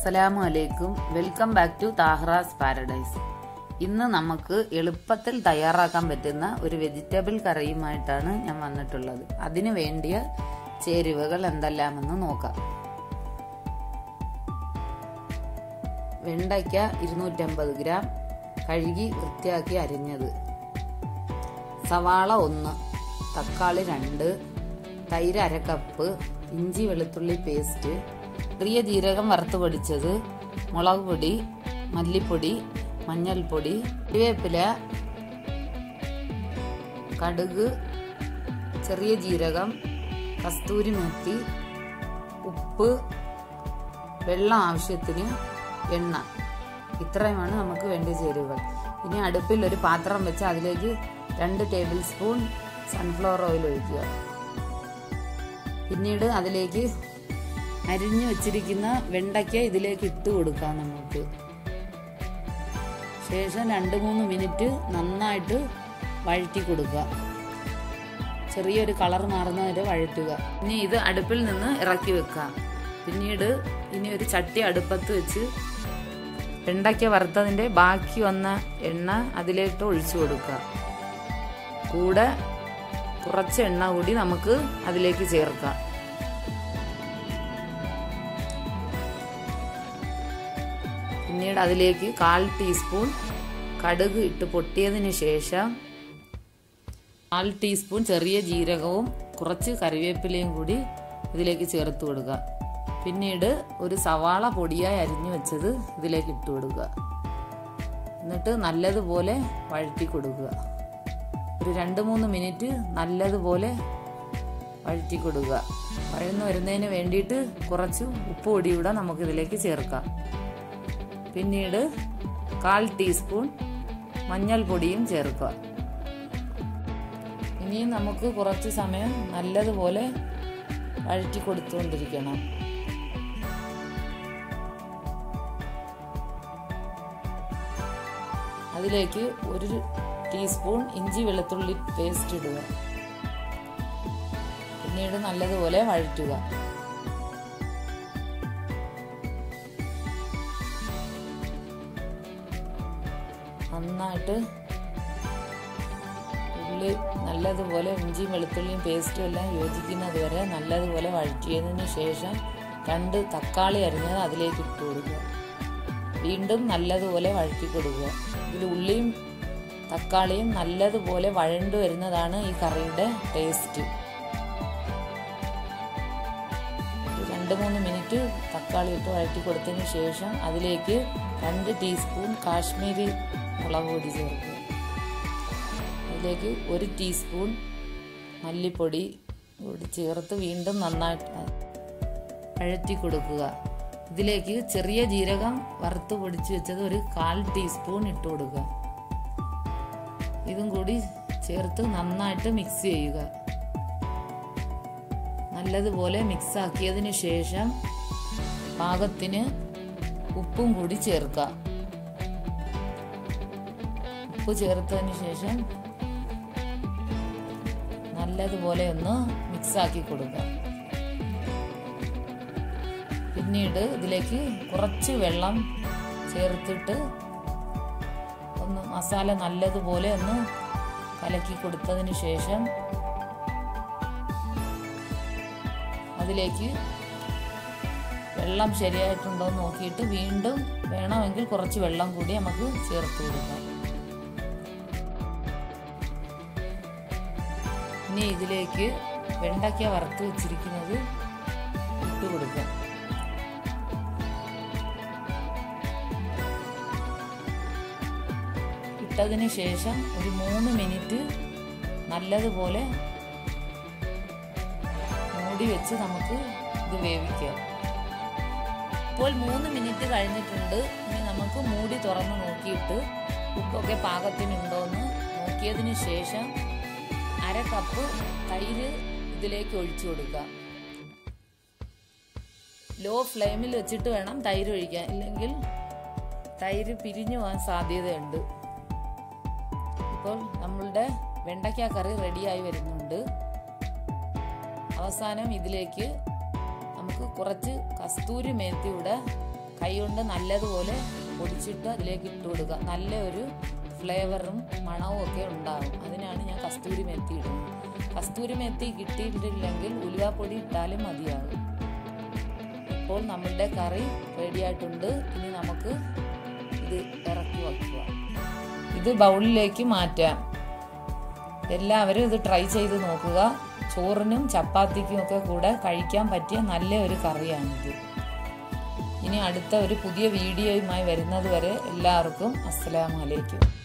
അസ്സലാമു അലൈക്കും welcome back to Tahra's Paradise ഇന്ന് നമുക്ക് എളുപ്പത്തിൽ തയ്യാറാക്കാൻ പറ്റുന്ന ഒരു വെജിറ്റബിൾ കറിയുമായിട്ടാണ് ഞാൻ വന്നിട്ടുള്ളത് അതിനു വേണ്ടിയ ചേരുവകൾ എന്തെല്ലാമെന്ന് നോക്കാം വെണ്ടയ്ക്ക ഇരുന്നൂറ്റമ്പത് ഗ്രാം കഴുകി വൃത്തിയാക്കി അരിഞ്ഞത് സവാള ഒന്ന് തക്കാളി രണ്ട് തൈര് അര കപ്പ് ഇഞ്ചി വെളുത്തുള്ളി പേസ്റ്റ് ചെറിയ ജീരകം വറുത്ത് പൊടിച്ചത് മുളക് പൊടി മല്ലിപ്പൊടി മഞ്ഞൾപ്പൊടി കറിവേപ്പില കടുക് ചെറിയ ജീരകം കസ്തൂരി മെത്തി ഉപ്പ് വെള്ളം ആവശ്യത്തിന് എണ്ണ ഇത്രയുമാണ് നമുക്ക് വേണ്ടി ചേരുവകൾ ഇനി അടുപ്പിൽ ഒരു പാത്രം വെച്ച് അതിലേക്ക് രണ്ട് ടേബിൾ സ്പൂൺ സൺഫ്ലവർ ഓയിൽ ഒഴിക്കുക പിന്നീട് അതിലേക്ക് അരിഞ്ഞു വെച്ചിരിക്കുന്ന വെണ്ടയ്ക്ക ഇതിലേക്ക് ഇട്ട് കൊടുക്കാം നമുക്ക് ശേഷം രണ്ട് മൂന്ന് മിനിറ്റ് നന്നായിട്ട് വഴറ്റി കൊടുക്കുക ചെറിയൊരു കളർ മാറുന്ന വരെ വഴറ്റുക ഇനി ഇത് അടുപ്പിൽ നിന്ന് ഇറക്കി വെക്കാം പിന്നീട് ഇനി ഒരു ചട്ടി അടുപ്പത്ത് വെച്ച് വെണ്ടയ്ക്ക വറുത്തതിൻ്റെ ബാക്കി വന്ന എണ്ണ അതിലേക്ക് ഒഴിച്ചു കൊടുക്കുക കൂടെ കുറച്ച് എണ്ണ കൂടി നമുക്ക് അതിലേക്ക് ചേർക്കാം പിന്നീട് അതിലേക്ക് കാൽ ടീസ്പൂൺ കടുക് ഇട്ട് പൊട്ടിയതിന് ശേഷം കാൽ ടീസ്പൂൺ ചെറിയ ജീരകവും കുറച്ച് കറിവേപ്പിലയും കൂടി ഇതിലേക്ക് ചേർത്ത് കൊടുക്കുക പിന്നീട് ഒരു സവാള പൊടിയായി അരിഞ്ഞു വെച്ചത് ഇതിലേക്ക് ഇട്ട് കൊടുക്കുക എന്നിട്ട് നല്ലതുപോലെ വഴറ്റി കൊടുക്കുക ഒരു രണ്ട് മൂന്ന് മിനിറ്റ് നല്ലതുപോലെ വഴറ്റി കൊടുക്കുക വഴന്ന് വരുന്നതിന് വേണ്ടിയിട്ട് കുറച്ച് ഉപ്പ് പൊടി കൂടെ നമുക്ക് ഇതിലേക്ക് ചേർക്കാം പിന്നീട് കാൽ ടീസ്പൂൺ മഞ്ഞൾപ്പൊടിയും ചേർക്കുക ഇനിയും നമുക്ക് കുറച്ച് സമയം നല്ലതുപോലെ വഴറ്റി കൊടുത്തുകൊണ്ടിരിക്കണം അതിലേക്ക് ഒരു ടീസ്പൂൺ ഇഞ്ചി വെളുത്തുള്ളി പേസ്റ്റ് ഇടുക പിന്നീട് നല്ലതുപോലെ വഴറ്റുക നന്നായിട്ട് ഉള്ളി നല്ലതുപോലെ ഇഞ്ചിയും വെളുത്തുള്ളിയും പേസ്റ്റും എല്ലാം യോജിക്കുന്നത് വരെ നല്ലതുപോലെ വഴറ്റിയതിന് ശേഷം രണ്ട് തക്കാളി അരിഞ്ഞത് അതിലേക്ക് ഇട്ട് കൊടുക്കുക വീണ്ടും നല്ലതുപോലെ വഴറ്റി കൊടുക്കുക ഇതിൽ ഉള്ളിയും തക്കാളിയും നല്ലതുപോലെ വഴണ്ടു വരുന്നതാണ് ഈ കറിയുടെ ടേസ്റ്റ് രണ്ട് മൂന്ന് മിനിറ്റ് തക്കാളി ഇട്ട് വഴറ്റി കൊടുത്തതിന് ശേഷം അതിലേക്ക് രണ്ട് ടീസ്പൂൺ കാശ്മീരി മുളക് പൊടി ചേർക്കുക അതിലേക്ക് ഒരു ടീസ്പൂൺ മല്ലിപ്പൊടി കൂടി ചേർത്ത് വീണ്ടും നന്നായിട്ട് വഴറ്റി കൊടുക്കുക ഇതിലേക്ക് ചെറിയ ജീരകം വറുത്ത് പൊടിച്ച് വെച്ചത് ഒരു കാൽ ടീസ്പൂൺ ഇട്ട് കൊടുക്കുക ഇതും കൂടി ചേർത്ത് നന്നായിട്ട് മിക്സ് ചെയ്യുക നല്ലതുപോലെ മിക്സ് ആക്കിയതിന് ശേഷം പാകത്തിന് ഉപ്പും കൂടി ചേർക്കുക ഉപ്പ് ചേർത്തതിന് ശേഷം നല്ലതുപോലെ ഒന്ന് മിക്സ് ആക്കി കൊടുക്കുക പിന്നീട് ഇതിലേക്ക് കുറച്ച് വെള്ളം ചേർത്തിട്ട് ഒന്ന് മസാല നല്ലതുപോലെ ഒന്ന് കലക്കി കൊടുത്തതിന് ശേഷം അതിലേക്ക് വെള്ളം ശരിയായിട്ടുണ്ടോ എന്ന് നോക്കിയിട്ട് വീണ്ടും വേണമെങ്കിൽ കുറച്ച് വെള്ളം കൂടി നമുക്ക് ചേർത്ത് കൊടുക്കാം ഇനി ഇതിലേക്ക് വെണ്ടയ്ക്ക വറുത്ത് വെച്ചിരിക്കുന്നത് ഇട്ട് കൊടുക്കാം ഇട്ടതിന് ശേഷം ഒരു മൂന്ന് മിനിറ്റ് നല്ലതുപോലെ മൂടി വെച്ച് നമുക്ക് ഇത് വേവിക്കാം ഇപ്പോൾ മൂന്ന് മിനിറ്റ് കഴിഞ്ഞിട്ടുണ്ട് ഇനി നമുക്ക് മൂടി തുറന്ന് നോക്കിയിട്ട് ഉപ്പൊക്കെ പാകത്തിനുണ്ടോയെന്ന് നോക്കിയതിന് ശേഷം അര കപ്പ് തൈര് ഇതിലേക്ക് ഒഴിച്ചു കൊടുക്കുക ലോ ഫ്ലെയിമിൽ വെച്ചിട്ട് വേണം തൈര് ഒഴിക്കാൻ ഇല്ലെങ്കിൽ തൈര് പിരിഞ്ഞു പോകാൻ സാധ്യതയുണ്ട് ഇപ്പോൾ നമ്മളുടെ വെണ്ടയ്ക്ക കറി റെഡിയായി വരുന്നുണ്ട് അവസാനം ഇതിലേക്ക് നമുക്ക് കുറച്ച് കസ്തൂരി മേത്തിയുടെ കൈകൊണ്ട് നല്ലതുപോലെ പൊടിച്ചിട്ട് അതിലേക്ക് ഇട്ട് കൊടുക്കുക നല്ല ഒരു ഫ്ലേവറും മണവും ഒക്കെ ഉണ്ടാകും അതിനാണ് ഞാൻ കസ്തൂരി മെത്തി ഇടുന്നത് കസ്തൂരി മെത്തി കിട്ടിയിട്ടില്ലെങ്കിൽ ഉലുവാപ്പൊടി ഇട്ടാലും മതിയാകും ഇപ്പോൾ നമ്മളുടെ കറി റെഡിയായിട്ടുണ്ട് ഇനി നമുക്ക് ഇത് ഇറക്കി വയ്ക്കുക ഇത് ബൗളിലേക്ക് മാറ്റാം എല്ലാവരും ഇത് ട്രൈ ചെയ്ത് നോക്കുക ചോറിനും ചപ്പാത്തിക്കും ഒക്കെ കൂടെ കഴിക്കാൻ പറ്റിയ നല്ല ഒരു കറിയാണിത് ഇനി അടുത്ത ഒരു പുതിയ വീഡിയോയുമായി വരുന്നത് വരെ എല്ലാവർക്കും അസ്സലാമലൈക്കും